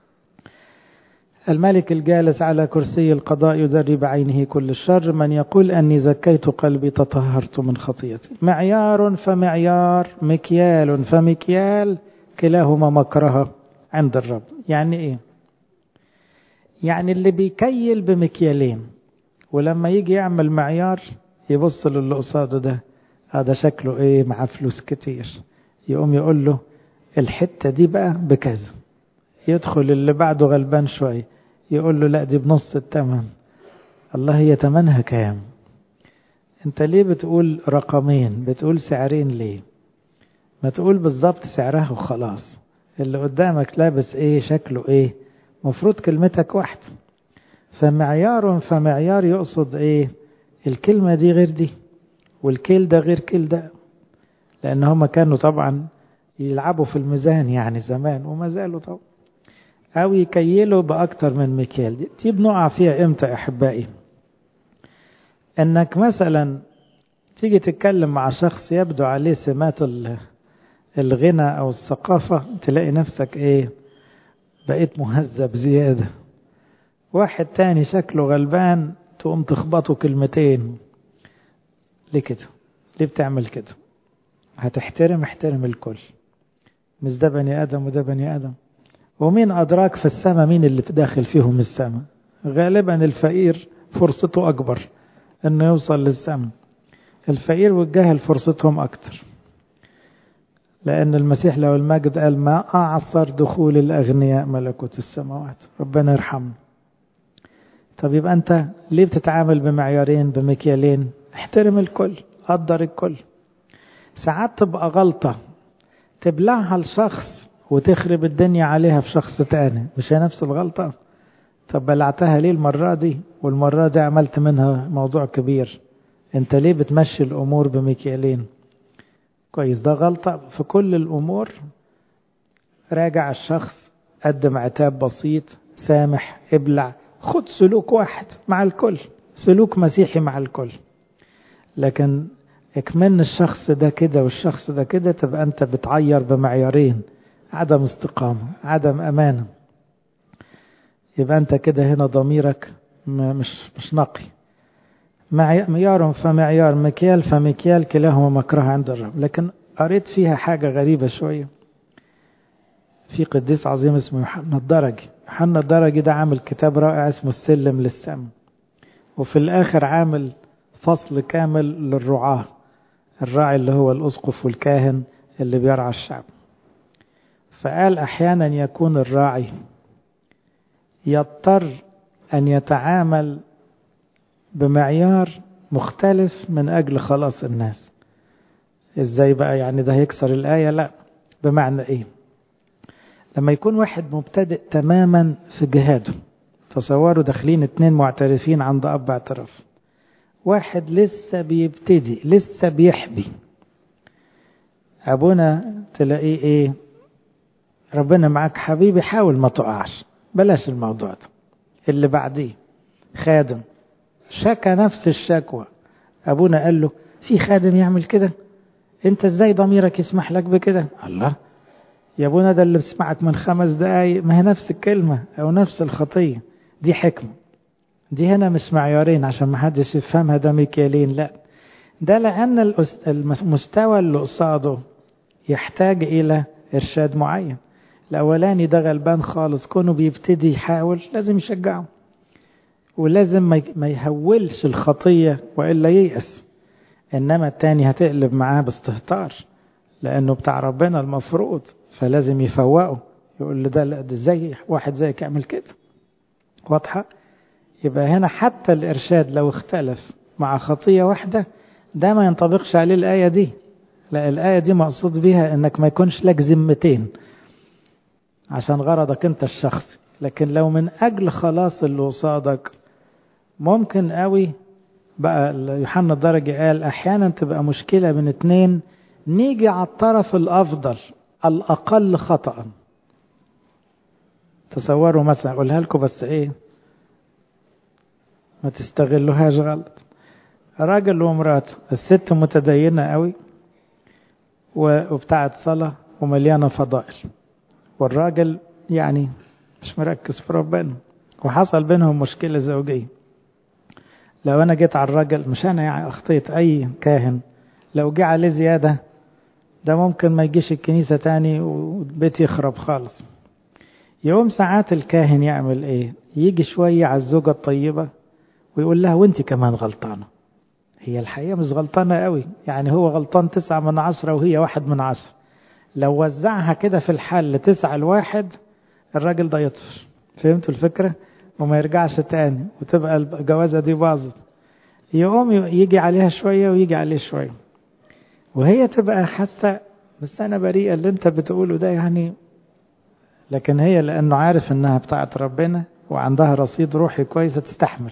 الملك الجالس على كرسي القضاء يدرب عينه كل الشر من يقول أني زكيت قلبي تطهرت من خطيتي معيار فمعيار مكيال فمكيال كلاهما مكرها عند الرب يعني ايه يعني اللي بيكيل بمكيالين ولما يجي يعمل معيار يبص للي قصاده ده هذا شكله ايه معاه فلوس كتير يقوم يقول له الحتة دي بقى بكذا يدخل اللي بعده غلبان شوية يقول له لا دي بنص التمن الله هي تمنها كام انت ليه بتقول رقمين بتقول سعرين ليه ما تقول بالظبط سعرها وخلاص اللي قدامك لابس ايه شكله ايه مفروض كلمتك واحدة فمعيار فمعيار يقصد ايه الكلمة دي غير دي والكيل ده غير كيل ده لان هما كانوا طبعا يلعبوا في الميزان يعني زمان وما زالوا طبعا او يكيلوا باكتر من مكيال دي, دي بنقع فيها امتى احبائي انك مثلا تيجي تتكلم مع شخص يبدو عليه سمات الغنى او الثقافة تلاقي نفسك ايه بقيت مهذب زيادة واحد تاني شكله غلبان تقوم تخبطه كلمتين ليه كده ليه بتعمل كده هتحترم احترم الكل مش ده بني ادم وده بني ادم ومين ادراك في السماء مين اللي داخل فيهم السماء غالبا الفقير فرصته اكبر انه يوصل للسماء الفقير والجاهل فرصتهم اكتر لأن المسيح له المجد قال ما أعصر دخول الأغنياء ملكوت السماوات ربنا يرحمه طب يبقى أنت ليه بتتعامل بمعيارين بمكيالين احترم الكل قدر الكل ساعات تبقى غلطة تبلعها لشخص وتخرب الدنيا عليها في شخص تاني مش هي نفس الغلطة طب بلعتها ليه المرة دي والمرة دي عملت منها موضوع كبير انت ليه بتمشي الأمور بمكيالين كويس ده غلطة في كل الأمور راجع الشخص قدم عتاب بسيط سامح ابلع خد سلوك واحد مع الكل سلوك مسيحي مع الكل لكن اكمن الشخص ده كده والشخص ده كده تبقى انت بتعير بمعيارين عدم استقامة عدم أمانة يبقى انت كده هنا ضميرك مش مش نقي معيار فمعيار مكيال فمكيال كلاهما مكره عند الرب لكن قريت فيها حاجة غريبة شوية في قديس عظيم اسمه يوحنا الدرجي يوحنا الدرجي ده عامل كتاب رائع اسمه السلم للسم وفي الآخر عامل فصل كامل للرعاة الراعي اللي هو الأسقف والكاهن اللي بيرعى الشعب فقال أحيانا يكون الراعي يضطر أن يتعامل بمعيار مختلف من أجل خلاص الناس إزاي بقى يعني ده هيكسر الآية لا بمعنى إيه لما يكون واحد مبتدئ تماما في جهاده تصوروا داخلين اتنين معترفين عند أب اعتراف واحد لسه بيبتدي لسه بيحبي أبونا تلاقيه إيه ربنا معاك حبيبي حاول ما تقعش بلاش الموضوع ده اللي بعديه خادم شكى نفس الشكوى أبونا قال له في خادم يعمل كده انت ازاي ضميرك يسمح لك بكده الله يا ابونا ده اللي بسمعك من خمس دقايق ما هي نفس الكلمة او نفس الخطية دي حكمة دي هنا مش معيارين عشان ما حدش يفهمها ده مكيالين لا ده لأن المستوى اللي قصاده يحتاج إلى إرشاد معين الأولاني ده غلبان خالص كونه بيبتدي يحاول لازم يشجعه ولازم ما يهولش الخطية وإلا ييأس إنما التاني هتقلب معاه باستهتار لأنه بتاع ربنا المفروض فلازم يفوقه يقول له ده ده ازاي واحد زيك يعمل كده واضحة يبقى هنا حتى الإرشاد لو اختلف مع خطية واحدة ده ما ينطبقش عليه الآية دي لا الآية دي مقصود بيها إنك ما يكونش لك ذمتين عشان غرضك أنت الشخصي لكن لو من أجل خلاص اللي قصادك ممكن قوي بقى يوحنا الدرجي قال أحيانا تبقى مشكلة من اتنين نيجي على الطرف الأفضل الأقل خطأ تصوروا مثلا أقولها لكم بس إيه ما تستغلوهاش غلط راجل ومراته الست متدينة قوي وبتاعت صلاة ومليانة فضائل والراجل يعني مش مركز في ربنا وحصل بينهم مشكلة زوجية لو أنا جيت على الراجل مش أنا يعني أخطيت أي كاهن لو جه عليه زيادة ده ممكن ما يجيش الكنيسة تاني والبيت يخرب خالص يوم ساعات الكاهن يعمل ايه يجي شوية على الزوجة الطيبة ويقول لها وانت كمان غلطانة هي الحقيقة مش غلطانة قوي يعني هو غلطان تسعة من عشرة وهي واحد من عشرة لو وزعها كده في الحل تسعة لواحد الراجل ده يطفر فهمتوا الفكرة وما يرجعش تاني وتبقى الجوازة دي باظت يقوم يجي عليها شوية ويجي عليه شوية وهي تبقى حاسة بس أنا بريئة اللي أنت بتقوله ده يعني لكن هي لأنه عارف إنها بتاعت ربنا وعندها رصيد روحي كويس تستحمل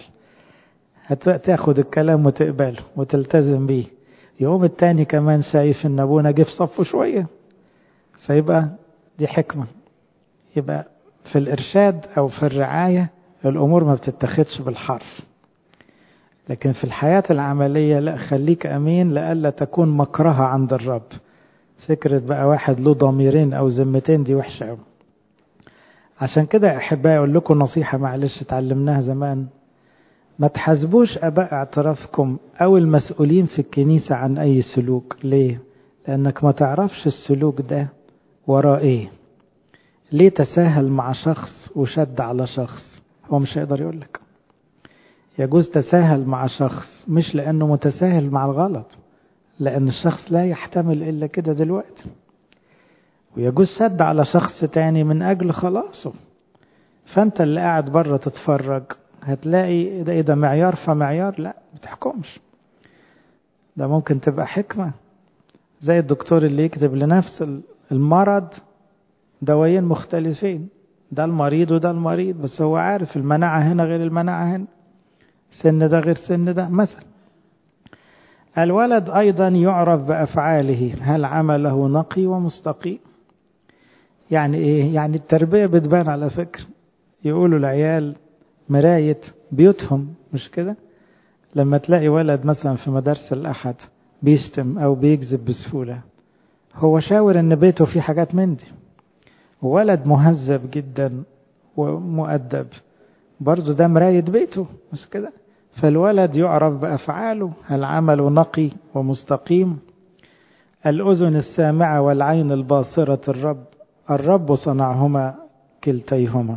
هتاخد الكلام وتقبله وتلتزم بيه يقوم التاني كمان شايف إن أبونا جه في صفه شوية فيبقى دي حكمة يبقى في الإرشاد أو في الرعاية الأمور ما بتتخذش بالحرف لكن في الحياة العملية لا خليك أمين لألا تكون مكرهة عند الرب فكرة بقى واحد له ضميرين أو ذمتين دي وحشة أوي عشان كده أحبائي أقول لكم نصيحة معلش اتعلمناها زمان ما تحاسبوش أباء اعترافكم أو المسؤولين في الكنيسة عن أي سلوك ليه؟ لأنك ما تعرفش السلوك ده وراه إيه ليه تساهل مع شخص وشد على شخص هو مش هيقدر يقول لك يجوز تساهل مع شخص مش لأنه متساهل مع الغلط لأن الشخص لا يحتمل إلا كده دلوقتي ويجوز شد على شخص تاني من أجل خلاصه فأنت اللي قاعد بره تتفرج هتلاقي ده إيه ده معيار فمعيار لا بتحكمش ده ممكن تبقى حكمة زي الدكتور اللي يكتب لنفس المرض دوايين مختلفين ده المريض وده المريض بس هو عارف المناعة هنا غير المناعة هنا سن ده غير سن ده مثلا الولد أيضا يعرف بأفعاله هل عمله نقي ومستقيم يعني إيه يعني التربية بتبان على فكرة يقولوا العيال مراية بيوتهم مش كده لما تلاقي ولد مثلا في مدارس الأحد بيشتم أو بيكذب بسهولة هو شاور إن بيته فيه حاجات من دي ولد مهذب جدا ومؤدب برضه ده مراية بيته مش كده فالولد يعرف بأفعاله هل عمله نقي ومستقيم الأذن السامعة والعين الباصرة الرب الرب صنعهما كلتيهما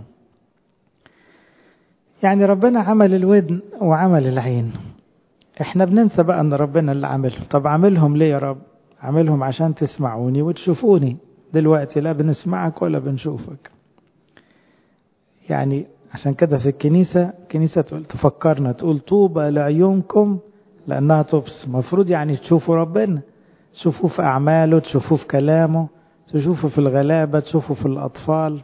يعني ربنا عمل الودن وعمل العين احنا بننسى بقى ان ربنا اللي عملهم طب عملهم ليه يا رب عملهم عشان تسمعوني وتشوفوني دلوقتي لا بنسمعك ولا بنشوفك يعني عشان كده في الكنيسة كنيسة تفكرنا تقول طوبى لعيونكم لأنها تبص المفروض يعني تشوفوا ربنا تشوفوه في أعماله تشوفوه في كلامه تشوفه في الغلابة تشوفه في الأطفال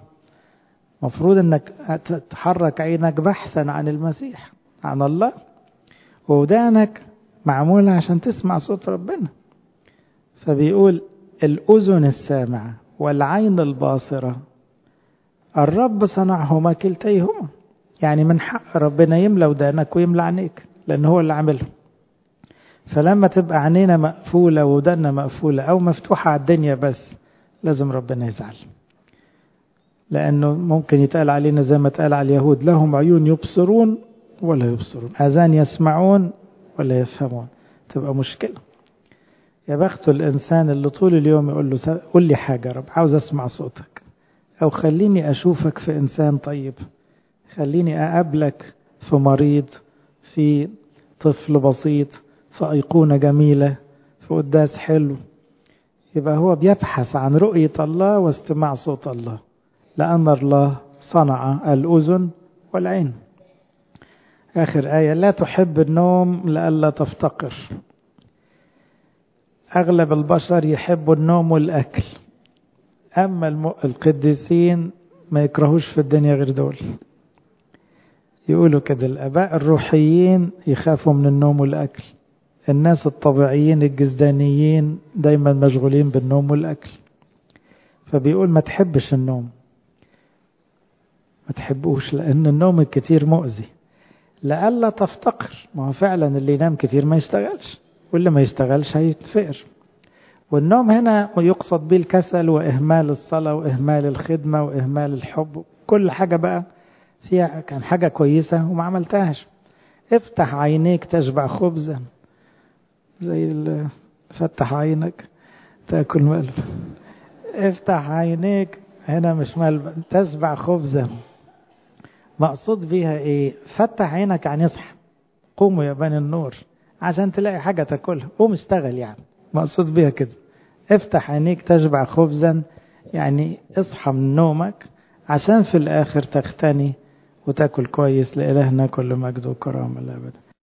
مفروض أنك تحرك عينك بحثا عن المسيح عن الله وودانك معمولة عشان تسمع صوت ربنا فبيقول الأذن السامعة والعين الباصرة الرب صنعهما كلتيهما يعني من حق ربنا يملى ودانك ويملى عينيك لأن هو اللي عاملهم فلما تبقى عينينا مقفولة وداننا مقفولة أو مفتوحة على الدنيا بس لازم ربنا يزعل لأنه ممكن يتقال علينا زي ما اتقال على اليهود لهم عيون يبصرون ولا يبصرون آذان يسمعون ولا يفهمون تبقى مشكلة يا بخت الإنسان اللي طول اليوم يقول له قول لي حاجة يا رب عاوز أسمع صوتك أو خليني أشوفك في إنسان طيب خليني أقابلك في مريض في طفل بسيط في أيقونة جميلة في قداس حلو يبقى هو بيبحث عن رؤية الله واستماع صوت الله لأن الله صنع الأذن والعين آخر آية لا تحب النوم لئلا تفتقر أغلب البشر يحبوا النوم والأكل أما القديسين ما يكرهوش في الدنيا غير دول يقولوا كده الآباء الروحيين يخافوا من النوم والأكل الناس الطبيعيين الجزدانيين دايما مشغولين بالنوم والأكل فبيقول ما تحبش النوم ما تحبوش لأن النوم الكتير مؤذي لألا تفتقر ما هو فعلا اللي ينام كتير ما يشتغلش واللي ما يشتغلش هيتفقر والنوم هنا يقصد به الكسل وإهمال الصلاة وإهمال الخدمة وإهمال الحب كل حاجة بقى فيها كان حاجة كويسة وما عملتهاش افتح عينيك تشبع خبزا زي فتح عينك تاكل ملبن افتح عينيك هنا مش ملبن تشبع خبزا مقصود بيها ايه فتح عينك عن يصحى قوموا يا بني النور عشان تلاقي حاجة تاكلها قوم اشتغل يعني مقصود بيها كده افتح عينيك تشبع خبزا يعني اصحى من نومك عشان في الاخر تغتني وتاكل كويس لإلهنا كل مجد وكرامة الأبد